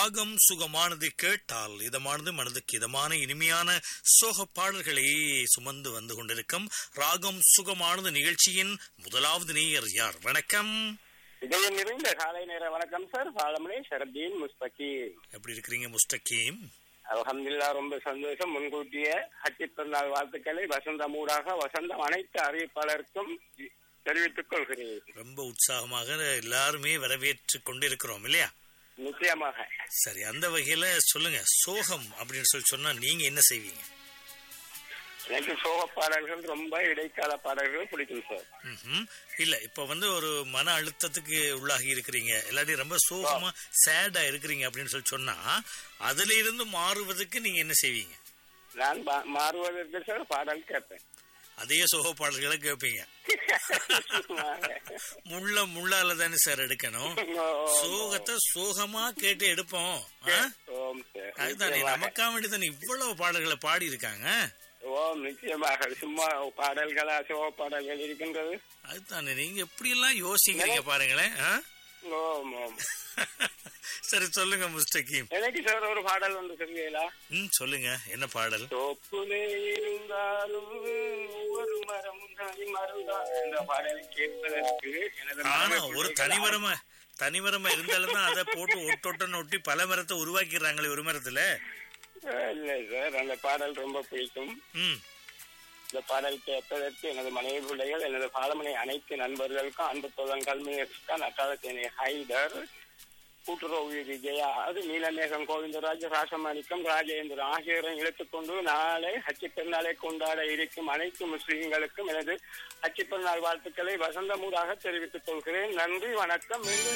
ராகம் சுகமானது கேட்டால் இதமானது மனதுக்கு இதமான இனிமையான சோக பாடல்களை சுமந்து வந்து கொண்டிருக்கும் ராகம் சுகமானது நிகழ்ச்சியின் முதலாவது நேயர் யார் வணக்கம் இதயம் நிறைந்த காலை நேர வணக்கம் சார் பாலமணி ஷரத்தீன் முஸ்தகி எப்படி இருக்கிறீங்க முஸ்தகீம் அலமதுல்லா ரொம்ப சந்தோஷம் முன்கூட்டிய ஹஜ்ஜி பிறநாள் வாழ்த்துக்களை வசந்த மூடாக வசந்தம் அனைத்து அறிவிப்பாளருக்கும் தெரிவித்துக் கொள்கிறேன் ரொம்ப உற்சாகமாக எல்லாருமே வரவேற்று கொண்டிருக்கிறோம் இல்லையா நிச்சயமாக சரி அந்த வகையில சொல்லுங்க சோகம் அப்படின்னு சொல்லி சொன்னா நீங்க என்ன செய்வீங்க எனக்கு சோக பாடல்கள் ரொம்ப இடைக்கால பாடல்கள் பிடிக்கும் சார் ம்ஹும். இல்ல இப்ப வந்து ஒரு மன அழுத்தத்துக்கு உள்ளாகி இருக்கிறீங்க இல்லாட்டி ரொம்ப சோகமா சேடா இருக்கிறீங்க அப்படின்னு சொல்லி சொன்னா அதுல இருந்து மாறுவதற்கு நீங்க என்ன செய்வீங்க நான் பா- மாறுவதற்கு சார் பாடல் கேட்பேன் அதே சோக பாடல்களை கேட்பீங்க முள்ள முள்ளால தானே சார் எடுக்கணும் சோகத்தை சோகமா கேட்டு எடுப்போம் ஆ? ஓம் சார் அதுதானே நிச்சயமாக. நமக்கா வேண்டிதான் இவ்வளவு பாடல்களை பாடி இருக்காங்க ஓம் நிச்சயமாக சும்மா பாடல்களா சோக பாடல்கள் இருக்கின்றது அதுதானே நீங்க எப்படி எல்லாம் யோசிக்கிறீங்க பாருங்களேன் ஆ? ஓம் ஓம் சரி சொல்லுங்க முஸ்டகீம் எனக்கு சார் ஒரு பாடல் வந்து சொல்லுவீங்களா ம் சொல்லுங்க என்ன பாடல் தோப்புலே இருந்தாலும் ஒரு மரம் தனி மருந்தான் என்ற பாடலை கேட்பதற்கு எனது ஆனா மனமே ஒரு பிள்ளைகள் தனிமரமா தனிமரமா இருந்தாலும் தான் அதை போட்டு ஒட்டொட்டன்னு ஒட்டி பல மரத்தை உருவாக்கிடுறாங்களே ஒரு மரத்துல ஆ, இல்லை சார் அந்த பாடல் ரொம்ப பிடிக்கும் ம் இந்த பாடல் கேட்பதற்கு எனது மனைவி பிள்ளைகள் எனது பாலமனை அனைத்து நண்பர்களுக்கும் அன்பு தோழன் கல்மியஸ்கான் அட்டாளத்தேனி ஹைதர் கூட்டுறவு விஜயா அது நீலமேகம் கோவிந்தராஜ் ராசமாணிக்கம் ராஜேந்திரன் ஆகியோரை இழுத்துக்கொண்டு நாளை ஹச்சி பெருநாளை கொண்டாட இருக்கும் அனைத்து முஸ்லிம்களுக்கும் எனது ஹச்சி பெருநாள் வாழ்த்துக்களை வசந்தமூடாக தெரிவித்துக் கொள்கிறேன் நன்றி வணக்கம் மீண்டும்